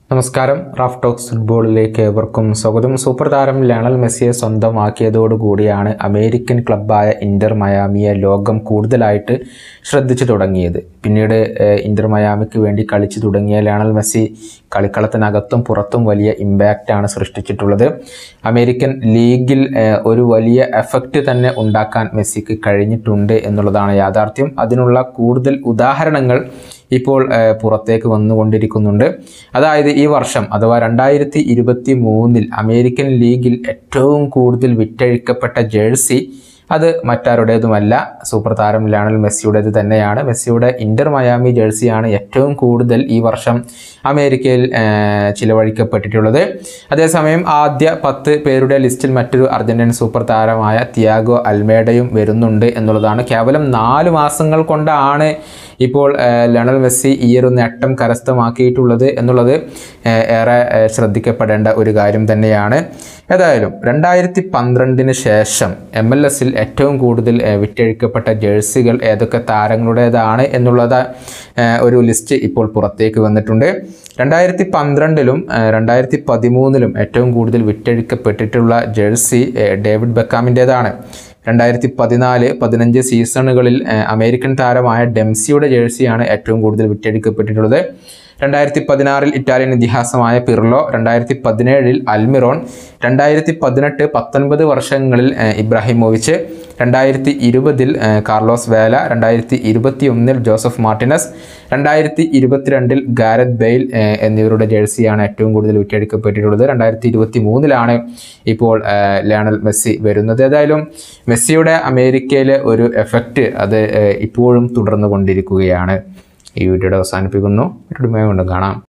നമസ്കാരം Raf talks ഫുട്ബോളിലേക്ക് ഏവർക്കും സ്വാഗതം സൂപ്പർ താരം ലയണൽ മെസ്സിയെ സ്വന്തമാക്കിയതോടുകൂടിയാണ് അമേരിക്കൻ ക്ലബ്ബായ ഇന്റർ മയാമിയെ ലോകം കൂടുതലായിട്ട് ശ്രദ്ധിച്ചു തുടങ്ങിയത് പിന്നീട് ഏഹ്, ഇന്റർ മയാമിക്ക് വേണ്ടി കളിച്ചു തുടങ്ങിയ ലയണൽ മെസ്സി കളിക്കളത്തിനകത്തും പുറത്തും വലിയ ഇമ്പാക്റ്റ് ആണ് സൃഷ്ടിച്ചിട്ടുള്ളത് അമേരിക്കൻ ലീഗിൽ ഏഹ്, ഒരു വലിയ എഫക്റ്റ് തന്നെ ഉണ്ടാക്കാൻ മെസ്സിക്ക് കഴിഞ്ഞിട്ടുണ്ട് എന്നുള്ളതാണ് യാഥാർത്ഥ്യം അതിനുള്ള കൂടുതൽ ഉദാഹരണങ്ങൾ ഇപ്പോൾ ഏഹ്, പുറത്തേക്ക് വന്നുകൊണ്ടിരിക്കുന്നുണ്ട് അതായത് ഈ വർഷം അഥവാ രണ്ടായിരത്തി ഇരുപത്തി മൂന്നിൽ അമേരിക്കൻ ലീഗിൽ ഏറ്റവും കൂടുതൽ വിറ്റഴിക്കപ്പെട്ട ജേഴ്സി അത് മറ്റാരുടേതുമല്ല സൂപ്പർ താരം ലയണൽ മെസ്സിയുടേത് തന്നെയാണ് മെസ്സിയുടെ ഇന്റർ മയാമി ജേഴ്സിയാണ് ഏറ്റവും കൂടുതൽ ഈ വർഷം അമേരിക്കയിൽ ഏഹ്, ചിലവഴിക്കപ്പെട്ടിട്ടുള്ളത് അതേസമയം ആദ്യ പത്ത് പേരുടെ ലിസ്റ്റിൽ മറ്റൊരു അർജന്റീൻ സൂപ്പർ താരമായ തിയാഗോ അൽമേഡയും വരുന്നുണ്ട് എന്നുള്ളതാണ് കേവലം നാല് മാസങ്ങൾ കൊണ്ടാണ് ഇപ്പോൾ ഏഹ്, ലയണൽ മെസ്സി ഈ ഒരു നേട്ടം കരസ്ഥമാക്കിയിട്ടുള്ളത് എന്നുള്ളത് ഏഹ്, ഏറെ ഏഹ്, ശ്രദ്ധിക്കപ്പെടേണ്ട ഒരു കാര്യം തന്നെയാണ് ഏതായാലും രണ്ടായിരത്തി പന്ത്രണ്ടിന് ശേഷം എം എൽ എസിൽ ഏറ്റവും കൂടുതൽ ഏഹ്, വിറ്റഴിക്കപ്പെട്ട ജേഴ്സികൾ ഏതൊക്കെ താരങ്ങളുടേതാണ് എന്നുള്ളത് ഏഹ്, ഒരു ലിസ്റ്റ് ഇപ്പോൾ പുറത്തേക്ക് വന്നിട്ടുണ്ട് രണ്ടായിരത്തി പന്ത്രണ്ടിലും രണ്ടായിരത്തി പതിമൂന്നിലും ഏറ്റവും കൂടുതൽ വിറ്റഴിക്കപ്പെട്ടിട്ടുള്ള ജേഴ്സി ഏഹ്, ഡേവിഡ് ബെക്കാമിൻ്റേതാണ് രണ്ടായിരത്തി പതിനാല് പതിനഞ്ച് സീസണുകളിൽ ഏഹ്, അമേരിക്കൻ താരമായ ഡെംസിയുടെ ജേഴ്സിയാണ് ഏറ്റവും കൂടുതൽ വിറ്റഴിക്കപ്പെട്ടിട്ടുള്ളത് രണ്ടായിരത്തി പതിനാറിൽ ഇറ്റാലിയൻ ഇതിഹാസമായ പിർലോ രണ്ടായിരത്തി പതിനേഴിൽ അൽമിറോൺ രണ്ടായിരത്തി പതിനെട്ട് പത്തൊൻപത് വർഷങ്ങളിൽ ഏഹ്, ഇബ്രാഹിമോവിച്ച് രണ്ടായിരത്തി ഇരുപതിൽ ഏഹ്, കാർലോസ് വേല രണ്ടായിരത്തി ഇരുപത്തി ഒന്നിൽ ജോസഫ് മാർട്ടിനസ് രണ്ടായിരത്തി ഇരുപത്തിരണ്ടിൽ ഗാരത് ബെയിൽ ഏഹ്, എന്നിവരുടെ ജേഴ്സിയാണ് ഏറ്റവും കൂടുതൽ വിറ്റഴിക്കപ്പെട്ടിട്ടുള്ളത് രണ്ടായിരത്തി ഇരുപത്തി മൂന്നിലാണ് ഇപ്പോൾ ഏഹ്, ലയണൽ മെസ്സി വരുന്നത് ഏതായാലും മെസ്സിയുടെ അമേരിക്കയിലെ ഒരു എഫക്റ്റ് അത് ഏഹ്, ഇപ്പോഴും തുടർന്നു കൊണ്ടിരിക്കുകയാണ് ഈ വീഡിയോയുടെ അവസാനിപ്പിക്കുന്നു വീണ്ടും കാണാം